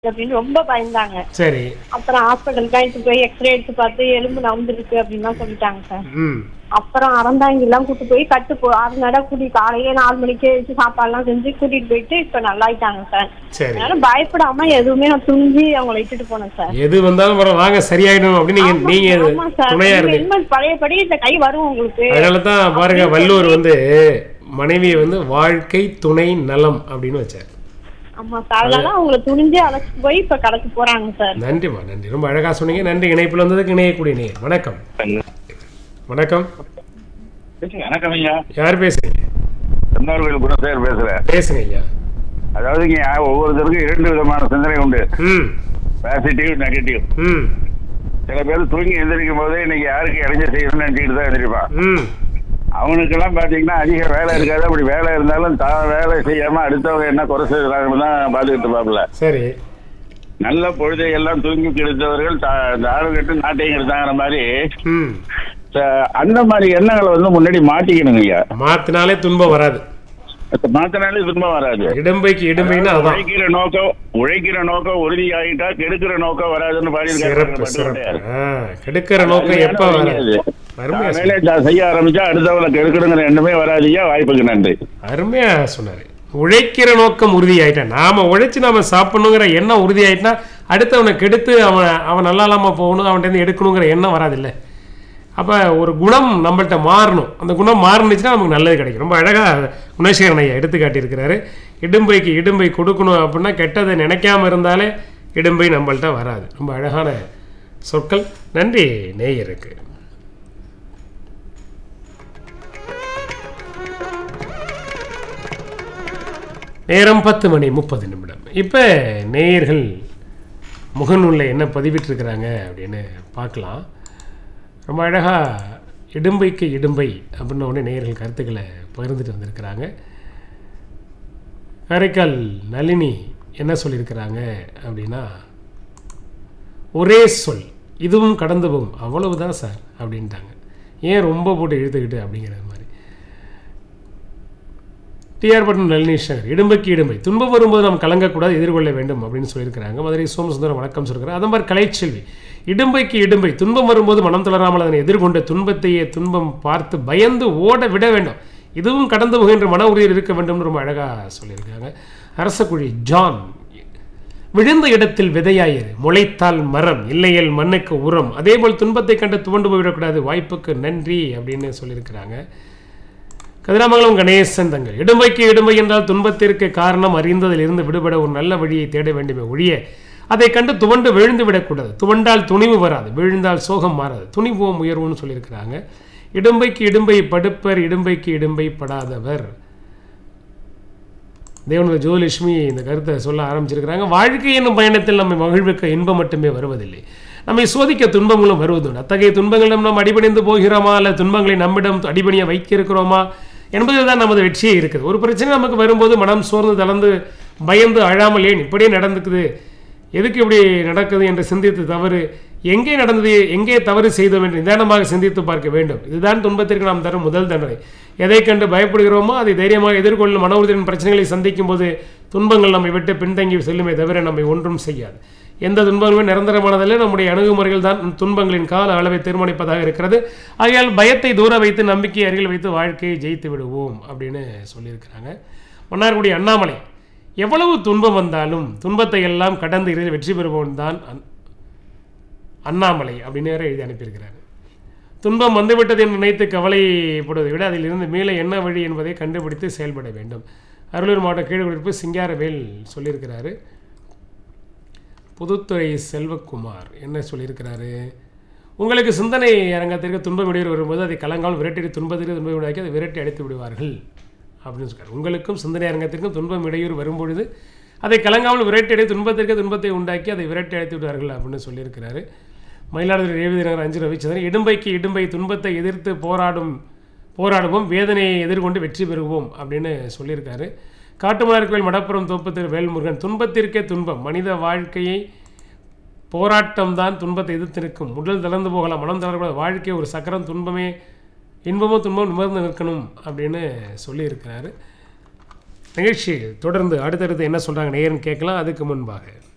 அப்படின்னு ரொம்ப பயந்தாங்க சரி அப்புறம் ஹாஸ்பிட்டல் கைட்டு போய் எக்ஸ்ரே எடுத்து பார்த்து எலும்பு நவுந்துருக்கு அப்படின்லாம் சொல்லிட்டாங்க சார் ம் அப்புறம் அறந்தாங்கி எல்லாம் கூட்டு போய் கட்டு போ அது நட கூட்டி காலையில நாலு மணிக்கே வச்சு சாப்பாடுலாம் செஞ்சு கூட்டிட்டு போயிட்டு இப்ப நல்லாயிட்டாங்க சார் சரி அதனால பயப்படாம எதுவுமே நான் துணிஞ்சு அவங்கள இட்டுட்டு போனேன் சார் எது வந்தாலும் பரவாயில்ல, வாங்க சரியாயிடும் அப்படின்னு நீங்க நீங்க ஆமா சார் துணையா நீங்க இருக்கு இனிமேல் பழையபடி இந்த கை வரும் உங்களுக்கு அதனால தான் பாருங்க வள்ளுவர் வந்து மனைவியை வந்து வாழ்க்கை துணை நலம் அப்படின்னு வச்சார் ஆமா சார் அதனால அவங்கள துணிஞ்சு அழைச்சிட்டு போய் இப்ப கடைக்கு போறாங்க சார் நன்றிம்மா நன்றி ரொம்ப அழகா சொன்னீங்க நன்றி இணைப்பில் வந்ததுக்கு இணையக்கூடிய நேர் வணக்கம் வணக்கம் வணக்கம் ஐயா யார் பேசுறீங்க திருநாள்வேல் குணசேகர் பேசுறேன் பேசுங்க ஐயா அதாவதுங்க ஒவ்வொருத்தருக்கும் இரண்டு விதமான சிந்தனை உண்டு ம் பாசிட்டிவ் நெகட்டிவ் ம் சில பேர் தூங்கி எந்திரிக்கும் போதே இன்னைக்கு யாருக்கு இடைஞ்ச செய்யணும்னு நினைச்சிட்டு தான் எந்திரிப்பான் ம் அவனுக்கெல்லாம் பாத்தீங்கன்னா அதிக வேலை இருக்காது அப்படி வேலை இருந்தாலும் தான் வேலை செய்யாம அடுத்தவங்க என்ன குறை செய்யறாங்கன்னு தான் பாத்துக்கிட்டு இருப்பாப்புல சரி நல்ல பொழுதை எல்லாம் தூங்கி கெடுத்தவர்கள் தா- தாரம் கட்டு நாட்டையும் கெடுத்தாங்கிற மாதிரி ம் ச- அந்த மாதிரி எண்ணங்களை வந்து முன்னாடி மாட்டிக்கணுங்க ஐயா மாத்தினாலே துன்பம் வராது மாத்தினாலே துன்பம் வராது இடம்பைக்கு இடம்பைன்னா அதான் உழைக்கிற நோக்கம் உழைக்கிற நோக்கம் உறுதியாகிட்டா கெடுக்கிற நோக்கம் வராதுன்னு சிறப்பு சிறப்பு பாடியிருக்காரு ஆ, கெடுக்கிற நோக்கம் எப்ப வராது அருமையா நான் சொன்னாரு. வேலையை நான் செய்ய ஆரம்பிச்சா அடுத்தவங்களை கெடுக்கணுங்கிற எண்ணமே வராதுயா வாய்ப்புக்கு நன்றி அருமையா சொன்னாரு உழைக்கிற நோக்கம் உறுதியாயிட்டான் நாம உழைச்சு நாம சாப்பிடணுங்கிற எண்ணம் உறுதியாயிட்டா அடுத்தவனை கெடுத்து அவன் அவன் நல்லா இல்லாம போகணும் அவன்கிட்ட இருந்து எடுக்கணுங்கிற எண்ணம் வராதில்ல அப்ப ஒரு குணம் நம்மள்ட்ட மாறணும் அந்த குணம் மாறுனுச்சுன்னா நமக்கு நல்லது கிடைக்கும் ரொம்ப அழகா குணசேகரன் ஐயா எடுத்து காட்டியிருக்கிறாரு இடும்பைக்கு இடும்பை கொடுக்கணும் அப்படின்னா கெட்டதை நினைக்காம இருந்தாலே இடும்பை நம்மள்ட்ட வராது ரொம்ப அழகான சொற்கள் நன்றி நேயருக்கு நேரம் பத்து மணி முப்பது நிமிடம் இப்போ நேயர்கள் முகநூலில் என்ன பதிவிட்டிருக்கிறாங்க அப்படின்னு பார்க்கலாம் ரொம்ப அழகாக இடும்பைக்கு இடும்பை அப்படின்ன உடனே நேயர்கள் கருத்துக்களை பகிர்ந்துட்டு வந்திருக்கிறாங்க காரைக்கால் நளினி என்ன சொல்லியிருக்கிறாங்க அப்படின்னா ஒரே சொல் இதுவும் கடந்து போகும் அவ்வளவுதான் சார் அப்படின்ட்டாங்க ஏன் ரொம்ப போட்டு இழுத்துக்கிட்டு அப்படிங்கிற மாதிரி டிஆர் பட்டன் நளினீஸ்வர் இடும்பைக்கு இடும்பை துன்பம் வரும்போது நாம் கலங்கக்கூடாது எதிர்கொள்ள வேண்டும் அப்படின்னு சொல்லியிருக்கிறாங்க மதுரை சோமசுந்தரம் வணக்கம் சொல்கிறார் அதே மாதிரி கலைச்செல்வி இடும்பைக்கு இடும்பை துன்பம் வரும்போது மனம் தளராமல் அதனை எதிர்கொண்ட துன்பத்தையே துன்பம் பார்த்து பயந்து ஓட விட வேண்டும் இதுவும் கடந்து போகின்ற மன உறுதியில் இருக்க வேண்டும்னு ரொம்ப அழகாக சொல்லியிருக்காங்க அரசக்குழி ஜான் விழுந்த இடத்தில் விதையாயிரு முளைத்தால் மரம் இல்லையல் மண்ணுக்கு உரம் அதேபோல் துன்பத்தை கண்டு துவண்டு போய்விடக்கூடாது வாய்ப்புக்கு நன்றி அப்படின்னு சொல்லியிருக்கிறாங்க கதிராமங்கலம் கணேசன் தங்கள் இடும்பைக்கு இடும்பை என்றால் துன்பத்திற்கு காரணம் அறிந்ததிலிருந்து விடுபட ஒரு நல்ல வழியை தேட வேண்டுமே ஒழிய அதை கண்டு துவண்டு விழுந்து விடக்கூடாது துவண்டால் துணிவு வராது விழுந்தால் சோகம் மாறாது துணிவோம் உயர்வுன்னு சொல்லியிருக்கிறாங்க இடும்பைக்கு இடும்பை படுப்பர் இடும்பைக்கு இடும்பை படாதவர் தேவனுடைய ஜோலட்சுமி இந்த கருத்தை சொல்ல ஆரம்பிச்சிருக்கிறாங்க வாழ்க்கை என்னும் பயணத்தில் நம்மை மகிழ்விக்க இன்பம் மட்டுமே வருவதில்லை நம்மை சோதிக்க துன்பங்களும் வருவதுண்டு அத்தகைய துன்பங்களிடம் நாம் அடிபணிந்து போகிறோமா அல்ல துன்பங்களை நம்மிடம் அடிபணிய வைக்கிறோமா என்பதில் தான் நமது வெற்றியே இருக்குது ஒரு பிரச்சனை நமக்கு வரும்போது மனம் சோர்ந்து தளர்ந்து பயந்து அழாமல் ஏன் இப்படியே நடந்துக்குது எதுக்கு இப்படி நடக்குது என்று சிந்தித்து தவறு எங்கே நடந்தது எங்கே தவறு செய்தோம் என்று நிதானமாக சிந்தித்து பார்க்க வேண்டும் இதுதான் துன்பத்திற்கு நாம் தரும் முதல் தண்டனை எதை கண்டு பயப்படுகிறோமோ அதை தைரியமாக எதிர்கொள்ளும் மன உறுதியின் பிரச்சனைகளை சந்திக்கும் போது துன்பங்கள் நம்மை விட்டு பின்தங்கி செல்லுமே தவிர நம்மை ஒன்றும் செய்யாது எந்த துன்பங்களுமே நிரந்தரமானதல்ல நம்முடைய அணுகுமுறைகள் தான் துன்பங்களின் கால அளவை தீர்மானிப்பதாக இருக்கிறது ஆகையால் பயத்தை தூர வைத்து நம்பிக்கை அருகில் வைத்து வாழ்க்கையை ஜெயித்து விடுவோம் அப்படின்னு சொல்லியிருக்கிறாங்க மன்னார்குடி அண்ணாமலை எவ்வளவு துன்பம் வந்தாலும் துன்பத்தை எல்லாம் கடந்து இறுதியில் வெற்றி பெறுபவன் தான் அன்- அண்ணாமலை அப்படின்னு வேற எழுதி அனுப்பியிருக்கிறார் துன்பம் வந்துவிட்டது என்று நினைத்து கவலைப்படுவதை விட அதிலிருந்து மீள என்ன வழி என்பதை கண்டுபிடித்து செயல்பட வேண்டும் அரியலூர் மாவட்ட கீழ்குடியிருப்பு சிங்காரவேல் சொல்லியிருக்கிறாரு புதுத்துறை செல்வகுமார் என்ன சொல்லியிருக்கிறாரு உங்களுக்கு சிந்தனை அரங்கத்திற்கு துன்பம் இடையூறு வரும்போது அதை கலங்காமல் விரட்டி துன்பத்திற்கு துன்பம் உண்டாக்கி அதை விரட்டி அடித்து விடுவார்கள் அப்படின்னு சொல்றாரு உங்களுக்கும் சிந்தனை அரங்கத்திற்கும் துன்பம் இடையூறு வரும்பொழுது அதை கலங்காமல் விரட்டி அடி துன்பத்திற்கு துன்பத்தை உண்டாக்கி அதை விரட்டி அடித்து விடுவார்கள் அப்படின்னு சொல்லியிருக்கிறாரு மயிலாடுதுறை ரேவதி நகர் அஞ்சு ரவிச்சந்திரன் இடும்பைக்கு இடும்பை துன்பத்தை எதிர்த்து போராடும் போராடுவோம் வேதனையை எதிர்கொண்டு வெற்றி பெறுவோம் அப்படின்னு சொல்லியிருக்காரு காட்டுமலர் கோயில் மடப்புறம் தோப்பத்திரு வேல்முருகன் துன்பத்திற்கே துன்பம் மனித வாழ்க்கையை போராட்டம் தான் துன்பத்தை எதிர்த்து நிற்கும் உடல் தளர்ந்து போகலாம் மனம் தளரக்கூடாது வாழ்க்கை ஒரு சக்கரம் துன்பமே இன்பமோ துன்பம் நிமிர்ந்து நிற்கணும் அப்படின்னு சொல்லியிருக்கிறாரு நிகழ்ச்சி தொடர்ந்து அடுத்தடுத்து என்ன சொல்கிறாங்க நேயர்னு கேட்கலாம் அதுக்கு முன்பாக